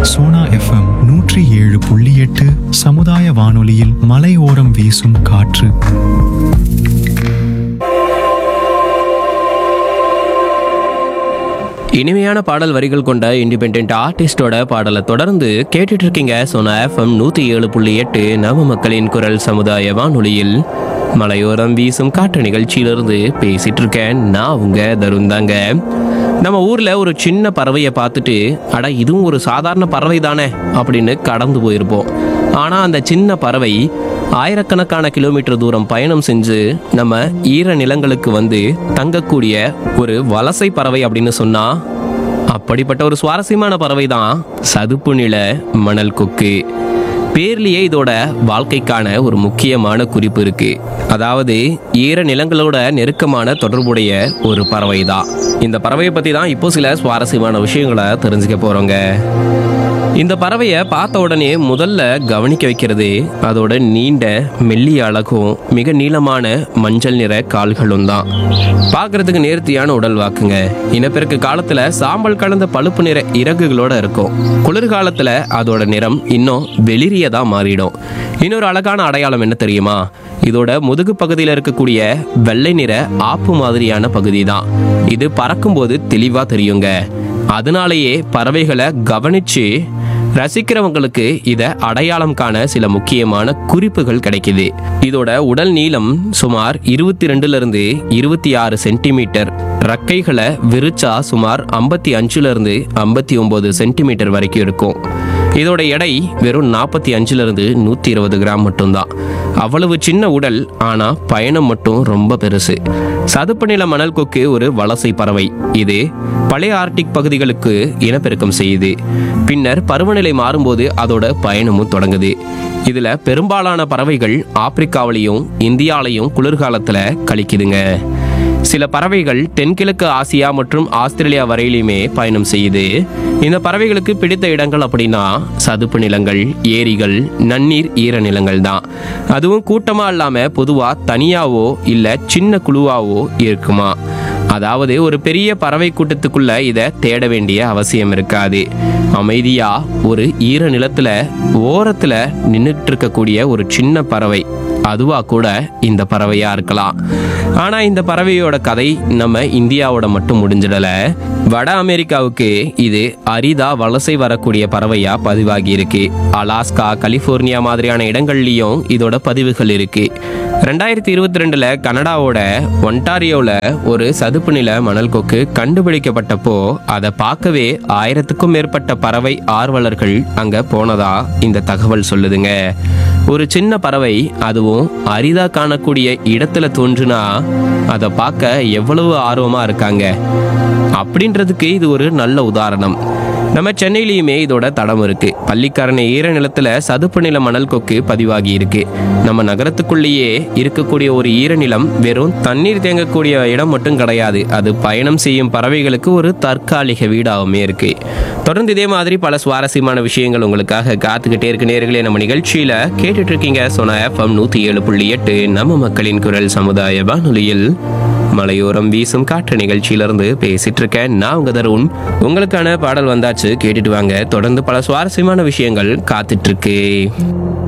Sona FM நூற்றி ஏழு புள்ளி எட்டு சமுதாய வானொலியில் மலையோரம் வீசும் காற்று இனிமையான பாடல் வரிகள் கொண்ட இண்டிபெண்ட் ஆர்டிஸ்டோட பாடலை தொடர்ந்து கேட்டுட்டு இருக்கீங்க சோனா எஃப்எம் நூற்றி ஏழு புள்ளி எட்டு நவ மக்களின் குரல் சமுதாய வானொலியில் மலையோரம் வீசும் காற்று நிகழ்ச்சியிலிருந்து பேசிட்டு இருக்கேன் நான் உங்க தருண் தாங்க நம்ம ஊர்ல ஒரு சின்ன பறவையை பார்த்துட்டு அட இதுவும் ஒரு சாதாரண பறவை தானே அப்படின்னு கடந்து போயிருப்போம் ஆனா அந்த சின்ன பறவை ஆயிரக்கணக்கான கிலோமீட்டர் தூரம் பயணம் செஞ்சு நம்ம ஈர நிலங்களுக்கு வந்து தங்கக்கூடிய ஒரு வலசை பறவை அப்படின்னு சொன்னா அப்படிப்பட்ட ஒரு சுவாரஸ்யமான பறவை தான் சதுப்பு நில மணல் கொக்கு பேர்லயே இதோட வாழ்க்கைக்கான ஒரு முக்கியமான குறிப்பு இருக்கு அதாவது ஈர நிலங்களோட நெருக்கமான தொடர்புடைய ஒரு பறவை தான் இந்த பறவையை பத்தி தான் இப்போ சில சுவாரஸ்யமான விஷயங்களை தெரிஞ்சுக்க போறோங்க இந்த பறவையை பார்த்த உடனே முதல்ல கவனிக்க வைக்கிறது அதோட நீண்ட மெல்லிய அழகும் மிக நீளமான மஞ்சள் நிற கால்களும் தான் பார்க்கறதுக்கு நேர்த்தியான உடல் வாக்குங்க இனப்பெருக்க காலத்துல சாம்பல் கலந்த பழுப்பு நிற இறகுகளோட இருக்கும் குளிர்காலத்துல அதோட நிறம் இன்னும் வெளிரியதா மாறிடும் இன்னொரு அழகான அடையாளம் என்ன தெரியுமா இதோட முதுகு பகுதியில் இருக்கக்கூடிய வெள்ளை நிற ஆப்பு மாதிரியான பகுதி தான் இது பறக்கும்போது தெளிவா தெரியுங்க அதனாலேயே பறவைகளை கவனிச்சு ரசிக்கிறவங்களுக்கு இதை அடையாளம் காண சில முக்கியமான குறிப்புகள் கிடைக்குது இதோட உடல் நீளம் சுமார் இருபத்தி ரெண்டுல இருந்து இருபத்தி ஆறு சென்டிமீட்டர் ரக்கைகளை விரிச்சா சுமார் ஐம்பத்தி அஞ்சுல இருந்து ஐம்பத்தி ஒன்பது சென்டிமீட்டர் வரைக்கும் இருக்கும் இதோட எடை வெறும் நாற்பத்தி அஞ்சுல இருந்து நூத்தி இருபது கிராம் மட்டும்தான் அவ்வளவு சின்ன உடல் ஆனா பயணம் மட்டும் ரொம்ப பெருசு சதுப்பு நில மணல் கொக்கு ஒரு வலசை பறவை இது பழைய ஆர்டிக் பகுதிகளுக்கு இனப்பெருக்கம் செய்யுது பின்னர் பருவநிலை மாறும்போது அதோட பயணமும் தொடங்குது இதுல பெரும்பாலான பறவைகள் ஆப்பிரிக்காவிலையும் இந்தியாலையும் குளிர்காலத்துல கழிக்குதுங்க சில பறவைகள் தென்கிழக்கு ஆசியா மற்றும் ஆஸ்திரேலியா வரையிலுமே பயணம் செய்யுது இந்த பறவைகளுக்கு பிடித்த இடங்கள் அப்படின்னா சதுப்பு நிலங்கள் ஏரிகள் நன்னீர் ஈர நிலங்கள் தான் அதுவும் கூட்டமா இல்லாம பொதுவா தனியாவோ இல்ல சின்ன குழுவாவோ இருக்குமா அதாவது ஒரு பெரிய பறவை கூட்டத்துக்குள்ள இதை தேட வேண்டிய அவசியம் இருக்காது அமைதியா ஒரு ஈர நிலத்துல ஓரத்துல நின்றுட்டு இருக்கக்கூடிய ஒரு சின்ன பறவை அதுவா கூட இந்த பறவையா இருக்கலாம் ஆனா இந்த பறவையோட கதை நம்ம இந்தியாவோட மட்டும் முடிஞ்சிடல வட அமெரிக்காவுக்கு இது அரிதா வலசை வரக்கூடிய பறவையா பதிவாகி இருக்கு அலாஸ்கா கலிபோர்னியா மாதிரியான இடங்கள்லயும் இதோட பதிவுகள் இருக்கு ரெண்டாயிரத்தி இருபத்தி ரெண்டுல கனடாவோட ஒன்டாரியோவில் ஒரு சதுப்பு நில மணல் கொக்கு கண்டுபிடிக்கப்பட்டப்போ அதை பார்க்கவே ஆயிரத்துக்கும் மேற்பட்ட பறவை ஆர்வலர்கள் அங்க போனதா இந்த தகவல் சொல்லுதுங்க ஒரு சின்ன பறவை அதுவும் அரிதா காணக்கூடிய இடத்துல தோன்றுனா அதை பார்க்க எவ்வளவு ஆர்வமா இருக்காங்க அப்படின்றதுக்கு இது ஒரு நல்ல உதாரணம் நம்ம சென்னையிலையுமே இதோட தடம் இருக்கு பள்ளிக்கரணை ஈர நிலத்துல சதுப்பு நில மணல் கொக்கு பதிவாகி இருக்கு நம்ம நகரத்துக்குள்ளேயே இருக்கக்கூடிய ஒரு ஈரநிலம் வெறும் தண்ணீர் தேங்கக்கூடிய இடம் மட்டும் கிடையாது அது பயணம் செய்யும் பறவைகளுக்கு ஒரு தற்காலிக வீடாகவுமே இருக்கு தொடர்ந்து இதே மாதிரி பல சுவாரஸ்யமான விஷயங்கள் உங்களுக்காக காத்துக்கிட்டே இருக்கு நேர்களே நம்ம நிகழ்ச்சியில கேட்டுட்டு இருக்கீங்க சொன்ன எஃப்எம் நூத்தி ஏழு புள்ளி எட்டு நம்ம மக்களின் குரல் சமுதாய வானொலியில் மலையோரம் வீசும் காற்று நிகழ்ச்சியிலிருந்து பேசிட்டு இருக்கேன் நான் உங்க தருண் உங்களுக்கான பாடல் வந்தாச்சு கேட்டுட்டு வாங்க தொடர்ந்து பல சுவாரஸ்யமான விஷயங்கள் காத்துட்டு இருக்கு